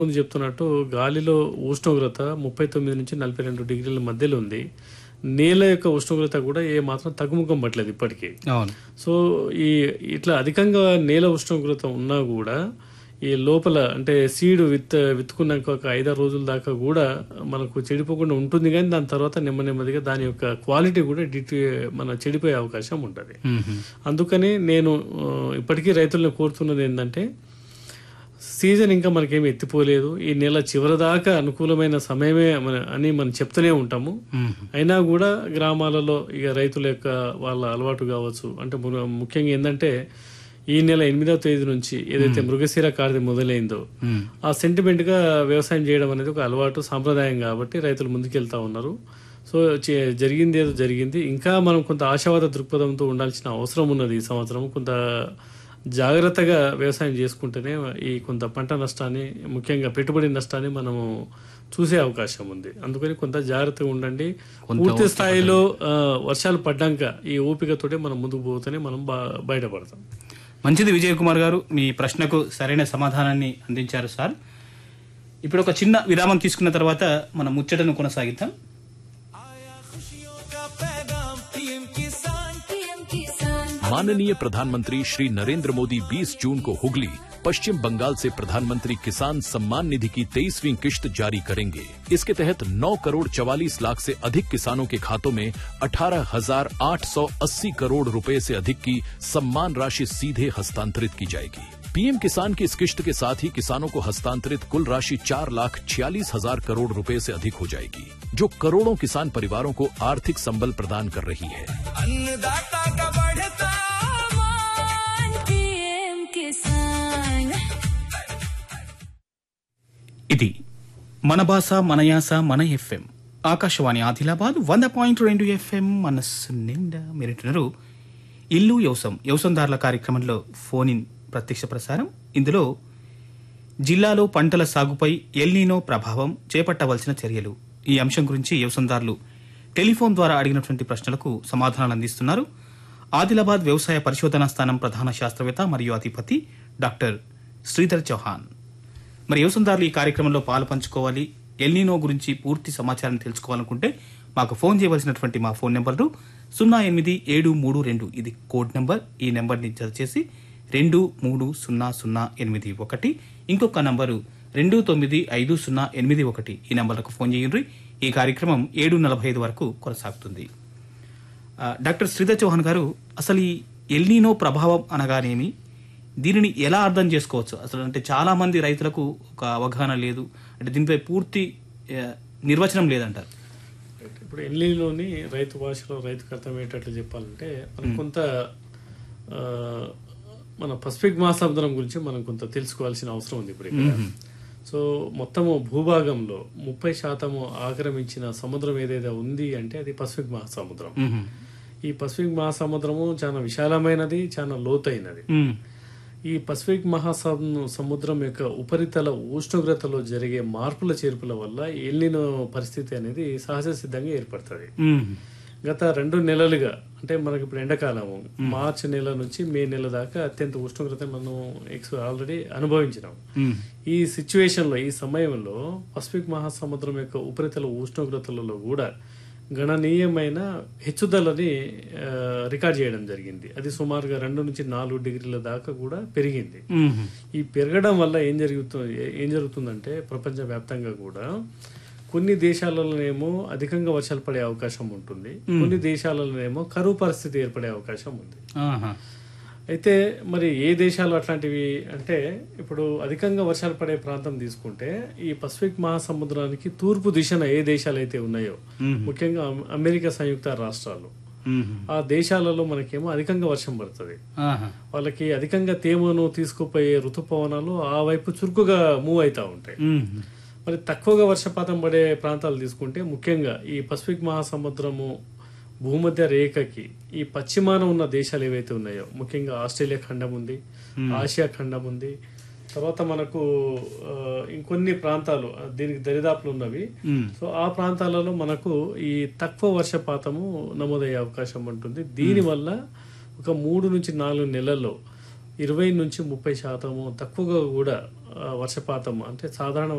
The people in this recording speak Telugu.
ముందు చెప్తున్నట్టు గాలిలో ఉష్ణోగ్రత ముప్పై తొమ్మిది నుంచి నలభై రెండు డిగ్రీల మధ్యలో ఉంది నేల యొక్క ఉష్ణోగ్రత కూడా ఏ మాత్రం తగ్గుముఖం పట్టలేదు ఇప్పటికీ అవును సో ఈ ఇట్లా అధికంగా నేల ఉష్ణోగ్రత ఉన్నా కూడా ఈ లోపల అంటే సీడ్ విత్ విత్తుకున్నాక ఒక ఐదారు రోజుల దాకా కూడా మనకు చెడిపోకుండా ఉంటుంది కానీ దాని తర్వాత నెమ్మది నెమ్మదిగా దాని యొక్క క్వాలిటీ కూడా డిటి మన చెడిపోయే అవకాశం ఉంటుంది మ్మ్. అందుకని నేను ఆ, ఇప్పటికీ రైతులను కోరుతున్నది ఏంటంటే సీజన్ ఇంకా మనకేమి ఎత్తిపోలేదు ఈ నెల చివరి దాకా అనుకూలమైన సమయమే మన- అని మనం చెప్తూనే ఉంటాము మ్మ్. అయినా కూడా గ్రామాలలో ఇక రైతుల యొక్క వాళ్ళ అలవాటు కావచ్చు అంటే ము- ముఖ్యంగా ఏంటంటే ఈ నెల ఎనిమిదవ తేదీ నుంచి ఏదైతే మృగశిర కార్తె మొదలైందో మ్మ్. ఆ సెంటిమెంట్ గా వ్యవసాయం చేయడం అనేది ఒక అలవాటు సాంప్రదాయం కాబట్టి రైతులు ముందుకెళ్తా ఉన్నారు సో చే- జరిగింది ఏదో జరిగింది ఇంకా మనం కొంత ఆశావాద దృక్పథంతో ఉండాల్సిన అవసరం ఉన్నది ఈ సంవత్సరం కొంత జాగ్రత్తగా వ్యవసాయం చేసుకుంటేనే ఈ కొంత పంట నష్టాన్ని ముఖ్యంగా పెట్టుబడి నష్టాన్ని మనము చూసే అవకాశం ఉంది అందుకని కొంత జాగ్రత్తగా ఉండండి పూర్తి స్థాయిలో ఆ, వర్షాలు పడ్డాక ఈ ఓపికతోటే మనం ముందుకు పోతేనే మనం బా- బయటపడతాం మంచిది విజయ్ కుమార్ గారు మీ ప్రశ్నకు సరైన సమాధానాన్ని అందించారు సార్ ఇప్పుడు ఒక చిన్న విరామం తీసుకున్న తర్వాత మన ముచ్చటను కొనసాగిద్దాం पीएम किसान माननीय प्रधानमंत्री श्री नरेंद्र मोदी 20 जून को हुगली पश्चिम बंगाल से प्रधानमंत्री किसान सम्मान निधि की तेईसवीं किश्त जारी करेंगे इसके तहत 9 करोड़ चवालीस लाख से अधिक किसानों के खातों में 18,880 करोड़ रुपए से अधिक की सम्मान राशि सीधे हस्तांतरित की जाएगी पीएम किसान की इस किश्त के साथ ही किसानों को हस्तांतरित कुल राशि चार लाख छियालीस हजार करोड़ रुपए से अधिक हो जाएगी जो करोड़ों किसान परिवारों को आर्थिक संबल प्रदान कर रही है अन्नदाता का बढ़ता मान पीएम किसान ఇది మన భాష మన యాస మన ఎఫ్ఎం ఆకాశవాణి ఆదిలాబాద్ వంద పాయింట్ రెండు ఎఫ్ఎం మనస్సు నిండా మీరింటున్నారు ఇల్లు యవసం యవసందారుల కార్యక్రమంలో ఫోన్ ఇన్ ప్రత్యక్ష ప్రసారం ఇందులో జిల్లాలో పంటల సాగుపై ఎల్నీనో ప్రభావం చేపట్టవలసిన చర్యలు ఈ అంశం గురించి యవసందారులు టెలిఫోన్ ద్వారా అడిగినటువంటి ప్రశ్నలకు సమాధానాలు అందిస్తున్నారు ఆదిలాబాద్ వ్యవసాయ పరిశోధనా స్థానం ప్రధాన శాస్త్రవేత్త మరియు అధిపతి డాక్టర్ శ్రీధర్ చౌహాన్ మరి వ్యవసాయదారులు ఈ కార్యక్రమంలో పాలు పంచుకోవాలి ఎల్నీనో గురించి పూర్తి సమాచారం తెలుసుకోవాలనుకుంటే మాకు ఫోన్ చేయవలసినటువంటి మా ఫోన్ నెంబర్లు సున్నా ఎనిమిది ఏడు మూడు రెండు ఇది కోడ్ నెంబర్ ఈ నెంబర్ని జత చేసి రెండు మూడు సున్నా సున్నా ఎనిమిది ఒకటి ఇంకొక నంబరు రెండు తొమ్మిది ఐదు సున్నా ఎనిమిది ఒకటి ఈ నెంబర్లకు ఫోన్ చేయండి ఈ కార్యక్రమం ఏడు నలభై ఐదు వరకు కొనసాగుతుంది ఆ, డాక్టర్ శ్రీధర్ చౌహాన్ గారు అసలు ఈ ఎల్నీనో ప్రభావం అనగానేమి దీనిని ఎలా అర్థం చేసుకోవచ్చు అసలు అంటే చాలా మంది రైతులకు ఒక అవగాహన లేదు అంటే దీనిపై పూర్తి ఆ, నిర్వచనం లేదంటారు ఇప్పుడు ఎల్లీలోని రైతు భాషలో రైతుకు అర్థమయ్యేటట్లు చెప్పాలంటే మనం కొంత ఆ, మన పసిఫిక్ మహాసముద్రం గురించి మనం కొంత తెలుసుకోవాల్సిన అవసరం ఉంది ఇప్పుడు ఇక్కడ సో మొత్తము భూభాగంలో ముప్పై శాతము ఆక్రమించిన సముద్రం ఏదైతే ఉంది అంటే అది పసిఫిక్ మహాసముద్రం మ్మ్. ఈ పసిఫిక్ మహాసముద్రము చాలా విశాలమైనది చాలా లోతైనది మ్మ్. ఈ పసిఫిక్ మహాసము సముద్రం యొక్క ఉపరితల ఉష్ణోగ్రతలో జరిగే మార్పుల చేర్పుల వల్ల ఎల్లినో పరిస్థితి అనేది సహజ సిద్ధంగా ఏర్పడుతుంది మ్మ్. గత రెండు నెలలుగా అంటే మనకి ఇప్పుడు ఎండాకాలము మార్చి నెల నుంచి మే నెల దాకా అత్యంత ఉష్ణోగ్రత మనం ఎక్స్ ఆల్రెడీ అనుభవించినాం మ్మ్. ఈ సిచ్యువేషన్ లో ఈ సమయంలో పసిఫిక్ మహాసముద్రం యొక్క ఉపరితల ఉష్ణోగ్రతలలో కూడా గణనీయమైన హెచ్చుదలని ఆ, రికార్డ్ చేయడం జరిగింది అది సుమారుగా రెండు నుంచి నాలుగు డిగ్రీల దాకా కూడా పెరిగింది మ్మ్. ఈ పెరగడం వల్ల ఏం జరుగుతుంది ఏం జరుగుతుందంటే ప్రపంచ వ్యాప్తంగా కూడా కొన్ని దేశాలలోనేమో అధికంగా వర్షాలు పడే అవకాశం ఉంటుంది కొన్ని దేశాలలోనేమో కరువు పరిస్థితి ఏర్పడే అవకాశం ఉంది ఆహా. అయితే మరి ఏ దేశాలు అట్లాంటివి అంటే ఇప్పుడు అధికంగా వర్షాలు పడే ప్రాంతం తీసుకుంటే ఈ పసిఫిక్ మహాసముద్రానికి తూర్పు దిశన ఏ దేశాలు అయితే ఉన్నాయో ముఖ్యంగా అమె- అమెరికా సంయుక్త రాష్ట్రాలు మ్మ్. ఆ దేశాలలో మనకేమో అధికంగా వర్షం పడుతుంది ఆహా. వాళ్ళకి అధికంగా తేమను తీసుకుపోయే ఋతుపవనాలు ఆ వైపు చురుకుగా మూవ్ అవుతా ఉంటాయి మ్మ్. మరి తక్కువగా వర్షపాతం పడే ప్రాంతాలు తీసుకుంటే ముఖ్యంగా ఈ పసిఫిక్ మహాసముద్రము భూమధ్య రేఖకి ఈ పశ్చిమాన ఉన్న దేశాలు ఏవైతే ఉన్నాయో ముఖ్యంగా ఆస్ట్రేలియా ఖండం ఉంది ఆసియా ఖండం ఉంది తర్వాత మనకు ఆ, ఇంకొన్ని ప్రాంతాలు ఆ, దీనికి దరిదాపులు ఉన్నవి మ్మ్. సో ఆ ప్రాంతాలలో మనకు ఈ తక్కువ వర్షపాతము నమోదయ్యే అవకాశం ఉంటుంది దీనివల్ల ఒక మూడు నుంచి నాలుగు నెలల్లో ఇరవై నుంచి ముప్పై శాతము తక్కువగా కూడా ఆ, వర్షపాతం అంటే సాధారణ